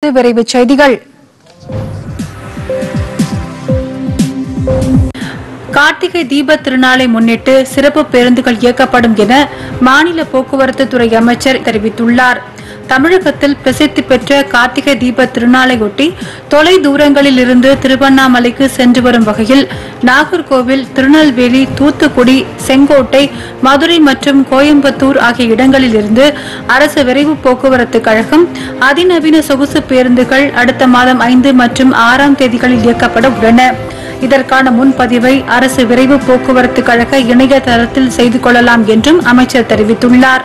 விரைவுச் செய்திகள் கார்த்திகை தீப திருநாளை முன்னிட்டு சிறப்பு பேருந்துகள் இயக்கப்படும் என மாநில போக்குவரத்து துறை அமைச்சர் தெரிவித்துள்ளார் தமிழகத்தில் பிரசித்தி பெற்ற கார்த்திகை தீப திருநாளையொட்டி தொலை தூரங்களில் இருந்து திருவண்ணாமலைக்கு சென்று வரும் வகையில் நாகர்கோவில் திருநெல்வேலி தூத்துக்குடி செங்கோட்டை மதுரை மற்றும் கோயம்புத்தூர் ஆகிய இடங்களில் இருந்து அரசு விரைவு போக்குவரத்து கழகம் அதிநவீன சொகுசு பேருந்துகள் அடுத்த மாதம் ஐந்து மற்றும் ஆறாம் தேதிகளில் இயக்கப்பட உள்ளன இதற்கான முன்பதிவை அரசு விரைவு போக்குவரத்து கழக இணையதளத்தில் செய்து கொள்ளலாம் என்றும் அமைச்சர் தெரிவித்துள்ளார்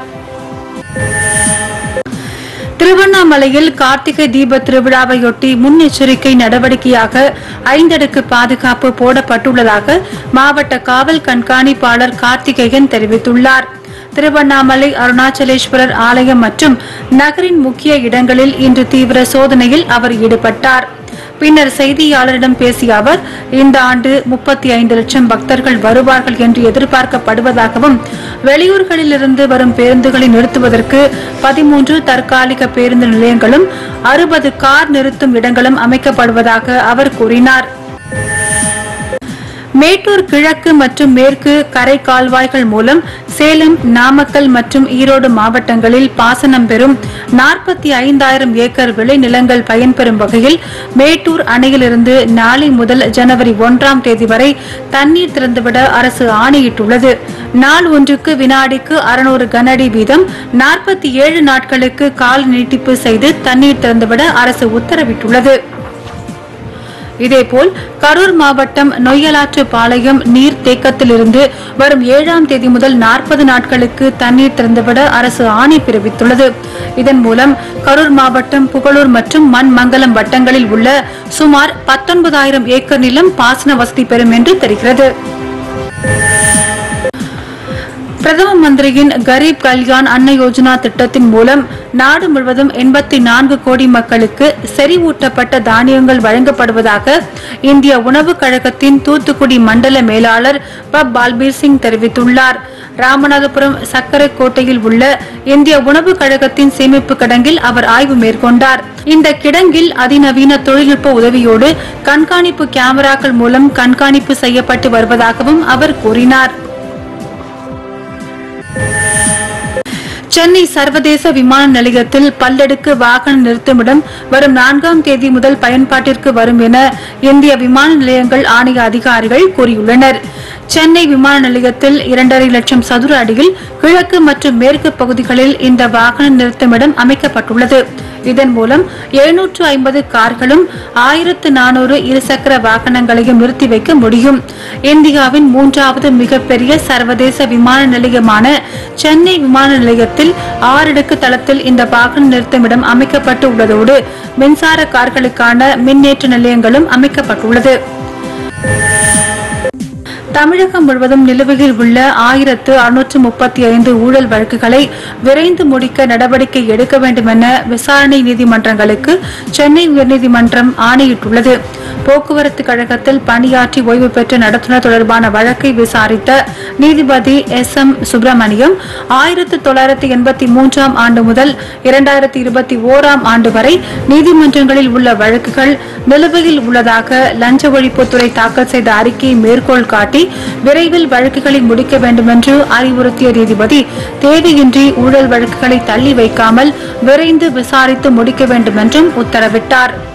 திருவண்ணாமலையில் கார்த்திகை தீப திருவிழாவையொட்டி முன்னெச்சரிக்கை நடவடிக்கையாக ஐந்தடுக்கு பாதுகாப்பு போடப்பட்டுள்ளதாக மாவட்ட காவல் கண்காணிப்பாளர் கார்த்திகேயன் தெரிவித்துள்ளார் திருவண்ணாமலை அருணாச்சலேஸ்வரர் ஆலயம் மற்றும் நகரின் முக்கிய இடங்களில் இன்று தீவிர சோதனையில் அவர் ஈடுபட்டார் பின்னர் செய்தியாளரிடம் பேசிய அவர் இந்த ஆண்டு முப்பத்தி ஐந்து லட்சம் பக்தர்கள் வருவார்கள் என்று எதிர்பார்க்கப்படுவதாகவும் வெளியூர்களிலிருந்து வரும் பேருந்துகளை நிறுத்துவதற்கு பதிமூன்று தற்காலிக பேருந்து நிலையங்களும் அறுபது கார் நிறுத்தும் இடங்களும் அமைக்கப்படுவதாக அவர் கூறினார் மேட்டூர் கிழக்கு மற்றும் மேற்கு கரை கால்வாய்கள் மூலம் சேலம் நாமக்கல் மற்றும் ஈரோடு மாவட்டங்களில் பாசனம் பெறும் நாற்பத்தி ஐந்தாயிரம் ஏக்கர் விளைநிலங்கள் பயன்பெறும் வகையில் மேட்டூர் அணையிலிருந்து நாளை முதல் ஜனவரி ஒன்றாம் தேதி வரை தண்ணீர் திறந்துவிட அரசு ஆணையிட்டுள்ளது நாள் ஒன்றுக்கு வினாடிக்கு அறுநூறு கனஅடி வீதம் நாற்பத்தி ஏழு நாட்களுக்கு கால நீட்டிப்பு செய்து தண்ணீர் திறந்துவிட அரசு உத்தரவிட்டுள்ளது இதேபோல் கரூர் மாவட்டம் நொய்யலாற்று பாளையம் நீர் தேக்கத்திலிருந்து வரும் ஏழாம் தேதி முதல் நாற்பது நாட்களுக்கு தண்ணீர் திறந்துவிட அரசு ஆணை பிறப்பித்துள்ளது இதன் மூலம் கரூர் மாவட்டம் புகழூர் மற்றும் மண்மங்கலம் வட்டங்களில் உள்ள சுமார் பத்தொன்பதாயிரம் ஏக்கர் நிலம் பாசன வசதி பெறும் என்று தெரிகிறது பிரதம மந்திரியின் கரீப் கல்யாண் அன்ன யோஜனா திட்டத்தின் மூலம் நாடு முழுவதும் எண்பத்தி நான்கு கோடி மக்களுக்கு செறிவூட்டப்பட்ட தானியங்கள் வழங்கப்படுவதாக இந்திய உணவுக் கழகத்தின் தூத்துக்குடி மண்டல மேலாளர் ப பால்பீர் சிங் தெரிவித்துள்ளார் ராமநாதபுரம் சக்கரை கோட்டையில் உள்ள இந்திய உணவுக் கழகத்தின் சேமிப்பு கிடங்கில் அவர் ஆய்வு மேற்கொண்டார் இந்த கிடங்கில் அதிநவீன தொழில்நுட்ப உதவியோடு கண்காணிப்பு கேமராக்கள் மூலம் கண்காணிப்பு செய்யப்பட்டு வருவதாகவும் அவர் கூறினார் சென்னை சர்வதேச விமான நிலையத்தில் பல்லடுக்கு வாகன நிறுத்துமிடம் வரும் நான்காம் தேதி முதல் பயன்பாட்டிற்கு வரும் என இந்திய விமான நிலையங்கள் ஆணைய அதிகாரிகள் கூறியுள்ளனர் சென்னை விமான நிலையத்தில் இரண்டரை லட்சம் சதுர அடியில் கிழக்கு மற்றும் மேற்கு பகுதிகளில் இந்த வாகன நிறுத்துமிடம் அமைக்கப்பட்டுள்ளது இதன் மூலம் எழுநூற்று ஐம்பது கார்களும் ஆயிரத்து நானூறு இருசக்கர வாகனங்களையும் நிறுத்தி வைக்க முடியும் இந்தியாவின் மூன்றாவது மிகப்பெரிய சர்வதேச விமான நிலையமான சென்னை விமான நிலையத்தில் ஆறடுக்கு தளத்தில் இந்த வாகன நிறுத்தமிடம் அமைக்கப்பட்டு உள்ளதோடு மின்சார கார்களுக்கான மின்னேற்ற நிலையங்களும் அமைக்கப்பட்டுள்ளது தமிழகம் முழுவதும் நிலுவையில் உள்ள ஆயிரத்து அறுநூற்று முப்பத்தி ஐந்து ஊழல் வழக்குகளை விரைந்து முடிக்க நடவடிக்கை எடுக்க வேண்டும் என விசாரணை நீதிமன்றங்களுக்கு சென்னை உயர்நீதிமன்றம் ஆணையிட்டுள்ளது போக்குவரத்து கழகத்தில் பணியாற்றி ஓய்வு பெற்ற நடத்துனர் தொடர்பான வழக்கை விசாரித்த நீதிபதி எஸ் எம் சுப்பிரமணியம் ஆயிரத்து தொள்ளாயிரத்து எண்பத்தி மூன்றாம் ஆண்டு முதல் இரண்டாயிரத்தி இருபத்தி ஓராம் ஆண்டு வரை நீதிமன்றங்களில் உள்ள வழக்குகள் நிலுவையில் உள்ளதாக லஞ்ச ஒழிப்புத்துறை தாக்கல் செய்த அறிக்கையை மேற்கோள் காட்டி விரைவில் வழக்குகளை முடிக்க வேண்டும் என்று அறிவுறுத்திய நீதிபதி தேவையின்றி ஊழல் வழக்குகளை தள்ளி வைக்காமல் விரைந்து விசாரித்து முடிக்க வேண்டும் என்றும் உத்தரவிட்டார்